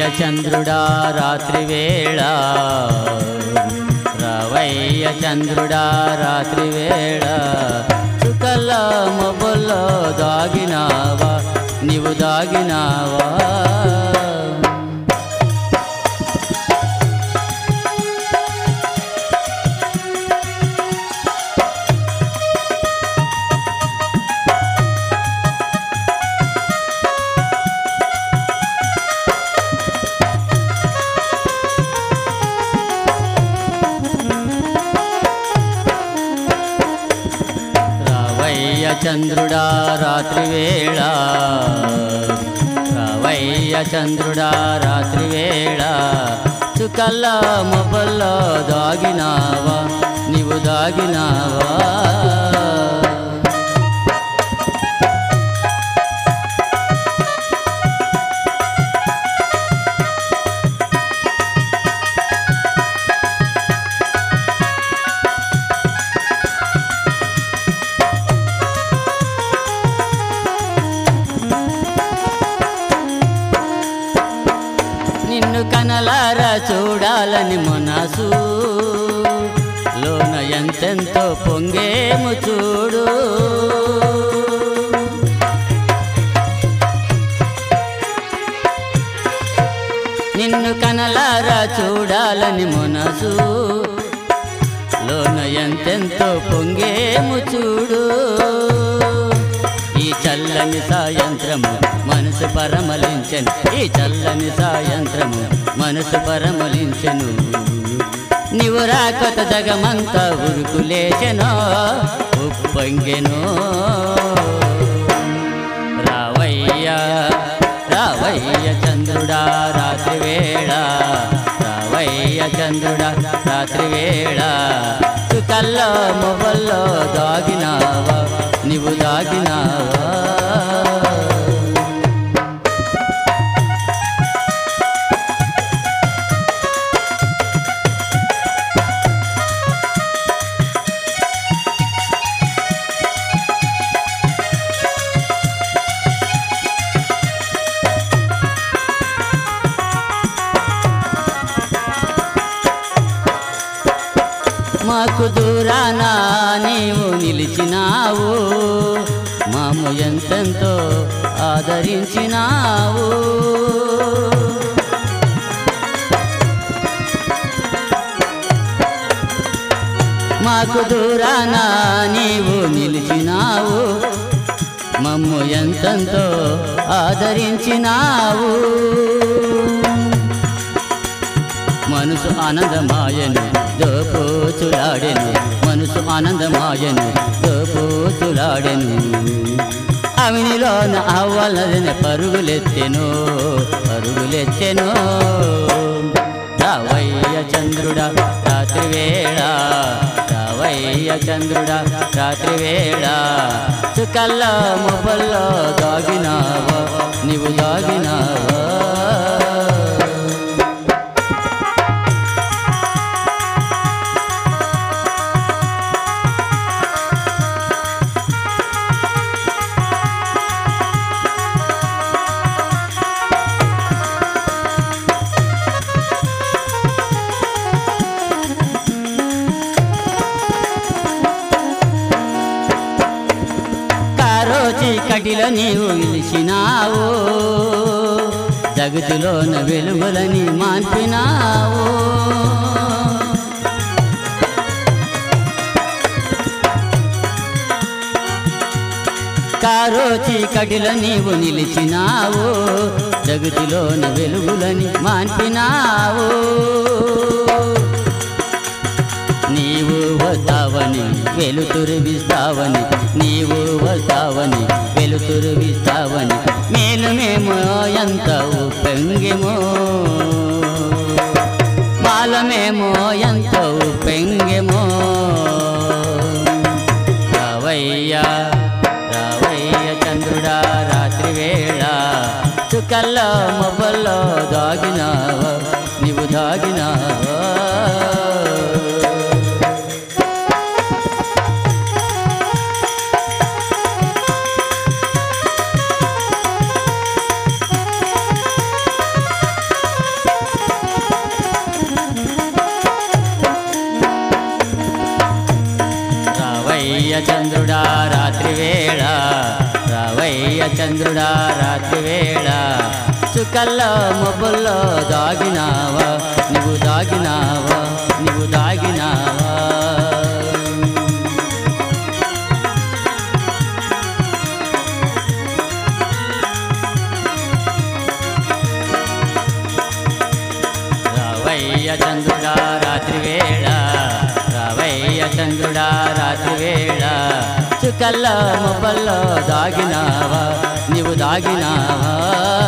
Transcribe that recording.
చంద్రుడా రాత్రి వేళ రావయ్య చంద్రుడా రాత్రి వేళ చుక్కల మొబల్లో దాగినావా నీవు దాగినావా రావయ్య చంద్రుడా రాత్రి వేళ రావయ్య చంద్రుడా రాత్రి వేళ చుక్కల్ల మొబల్లో దాగినావా నీవు దాగినావా నిన్ను కనలారా చూడాలని మనసు లోన ఎంతెంతో పొంగేము చూడు నిన్ను కనలారా చూడాలని మనసు లోన ఎంతెంతో పొంగేము చూడు ఈ చల్లని సాయంత్రము మనసు పరమలించెను ఈ చల్లని సాయంత్రము మనసు పరమలించెను నీవు రాకత జగమంతా ఉరుకులేచెనో ఉప్పొంగెను రావయ్యా రావయ్య చంద్రుడా రాత్రి వేళ రావయ్య చంద్రుడా రాత్రి వేళ చుకల్లో మొబల్లో దాగినావా నీవు దాగినావా మాకు దూరాన నీవు నిలిచినావు మాము ఎంతెంతో ఆదరించినావు మాకు దూరాన నీవు నిలిచినావు మమ్ము ఎంతెంతో ఆదరించినావు మనసు ఆనందమాయను దోపోచులాడెను మనసు ఆనందమాయను దోపోచులాడెను అవినిలోన అవ్వలదని పరుగులెత్తెను పరుగులెత్తెను రావయ్య చంద్రుడా రాత్రి వేళ రావయ్య చంద్రుడా రాత్రి వేళ చుకల్ల మొబల్లో దాగినావా నీవు దాగినావా కారో చీకటిలో నీవు నిలిచినావు జగతిలోన వెలుగులని మాన్పినావు కారో చీకటిలో నీవు నిలిచినావు జగతిలోన వెలుగులని మాన్పినావు నీవు వస్తావని వెలుతురువిస్తావని నీవు వస్తావని వెలుతురువిస్తావని మేలు మేము ఎంత ఉప్పొంగెమో మాలమేమో ఎంత ఉప్పొంగెమో రావయ్యా రావయ్య చంద్రుడా రాత్రి వేళ చుక్కల్లో మొబల్లో దాగినావా నీవు దాగినావా రావయ్య చంద్రుడా రాత్రి వేళ రావయ్య చంద్రుడా రాత్రి వేళ చుక్కల్లో మొబ్బల్లో దాగినావా నువ్వు దాగినావా నువ్వు దాగినావా రావయ్య చంద్రుడా రాత్రి వేళ రావయ్య చంద్రుడా రాత్రి వేళ చుక్కల్లో మొబ్బల్లో దాగినావా నీవు దాగినావా